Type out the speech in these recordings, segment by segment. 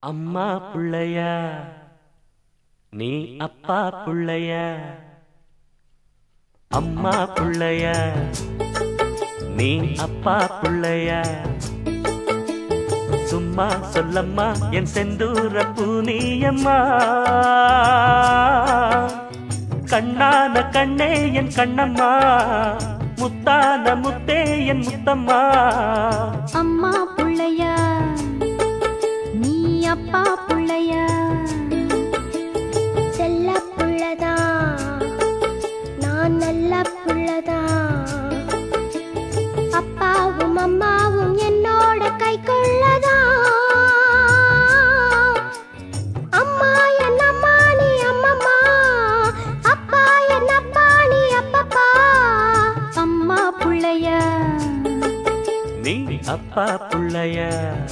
அம்மா புள்ளையா நீ அப்பா புள்ளையா அம்மா புள்ளையா நீ அப்பா புள்ளையா சும்மா சொல்லம்மா என் செந்தூர பூனியம்மா கண்ணான கண்ணே என் கண்ணம்மா முத்தான முத்தே என் முத்தம்மா அம்மா புள்ளையா நீ அப்பா புள்ளையா செல்ல புள்ளதா நான் நல்ல புள்ளதா அப்பாவும் அம்மாவும் என்னோட கை கொள்ளதா அம்மா என் அம்மா நீ அம்மம்மா அப்பா என் அப்பா நீ அப்பப்பா அம்மா புள்ளையா நீ அப்பா புள்ளையா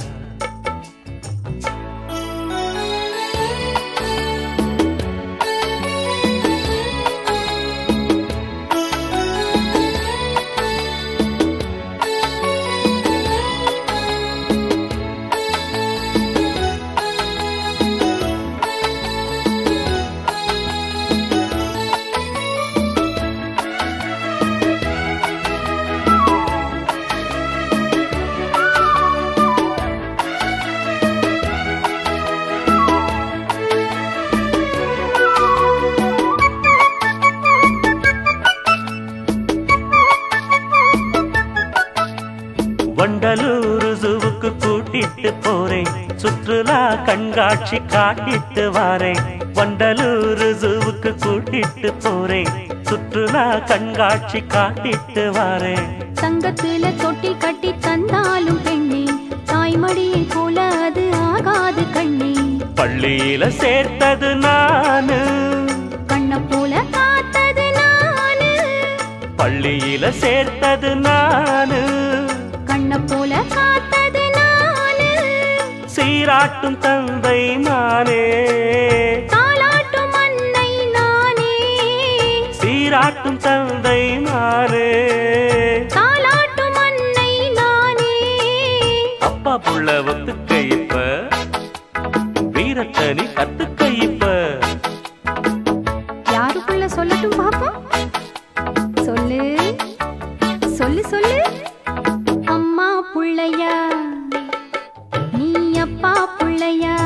வண்டலூர் ஜூவுக்கு கூட்டிட்டு போறேன் சுற்றுலா கண்காட்சி காட்டிட்டு வாரேன் வண்டலூர் ஜூவுக்கு கூட்டிட்டு போறேன் சுற்றுலா கண்காட்சி காட்டிட்டு வாரேன் தங்கத்துல தொட்டி கட்டி தந்தாலும் பெண்ணே தாய்மடியை போல அது ஆகாது கண்ணே பள்ளியில சேர்த்தது நானு கண்ண போல காத்தது நானு பள்ளியில சேர்த்தது நானு கண்ண போல காத்தது நானு சீராட்டும் தந்தை மானே தாலாட்டும் அன்னை நானே சீராட்டும் தந்தை மானே தாலாட்டும் அன்னை நானே அப்பா புள்ள ஒத்துக்க இப்ப வீரத்தை நீ கத்துக்க இப்ப யாருக்குள்ள சொல்லட்டும் பாப்போம் சொல்லு சொல்லு சொல்லு அம்மா புள்ளையா நீ அப்பா புள்ளையா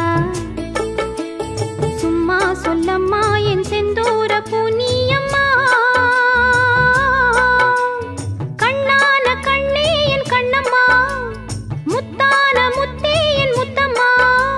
சும்மா சொல்லம்மா என் செந்தூர பூனியம்மா கண்ணான கண்ணே என் கண்ணம்மா முத்தான முத்தே என் முத்தம்மா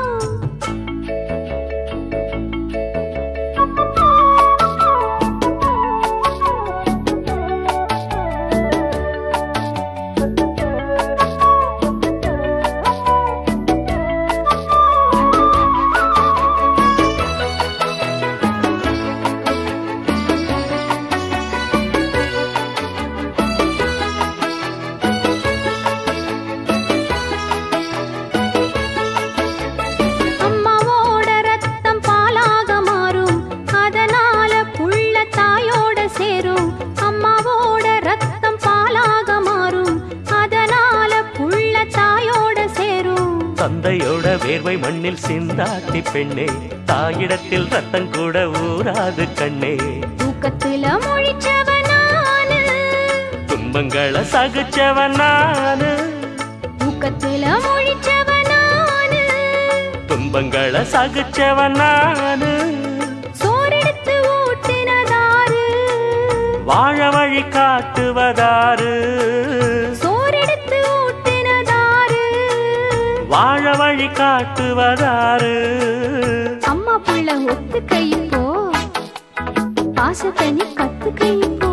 அம்மாவோட ரத்தம் பாலாக மாறும் அதனால புள்ள தாயோட சேரும் அம்மாவோட ரத்தம் பாலாக மாறும் அதனால புள்ள தாயோட சேரும் தந்தையோட வேர்வை மண்ணில் சிந்தாட்டி பெண்ணே தாயிடத்தில் ரத்தம் கூட ஊராது கண்ணே தூக்கத்துல மொழிச்சவனானு துன்பங்களை சகிச்சவன் நானு தூக்கத்துல மொழிச்சவனானு துன்பங்களை சகிச்சவன் நானு சோறெடுத்து ஊட்டினதாரு வாழ வழி காட்டுவதாரு சோறெடுத்து ஊட்டினதாரு வாழ வழி காட்டுவதாரு அம்மா புள்ள ஒத்து கைப்போ பாசத்தை நீ கத்து கைப்போ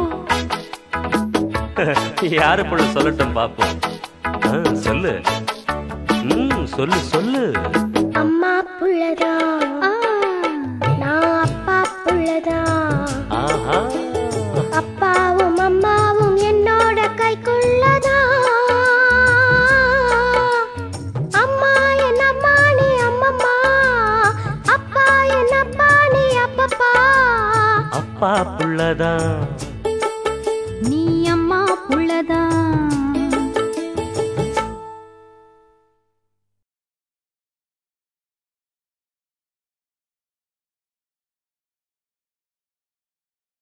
யாரு புள்ள சொல்லட்டும் பாப்போம் ஆ, சொல்லு ம் சொல்லு சொல்லு அம்மா புள்ளதா ஆ, நான் அப்பா புள்ளதா ஆஹா அப்பாவும் அம்மாவும் என்னோட கைக்குள்ளதா அம்மா என் அம்மா நீ அம்மம்மா அப்பா என் அப்பா நீ அப்பப்பா அப்பா புள்ளதான்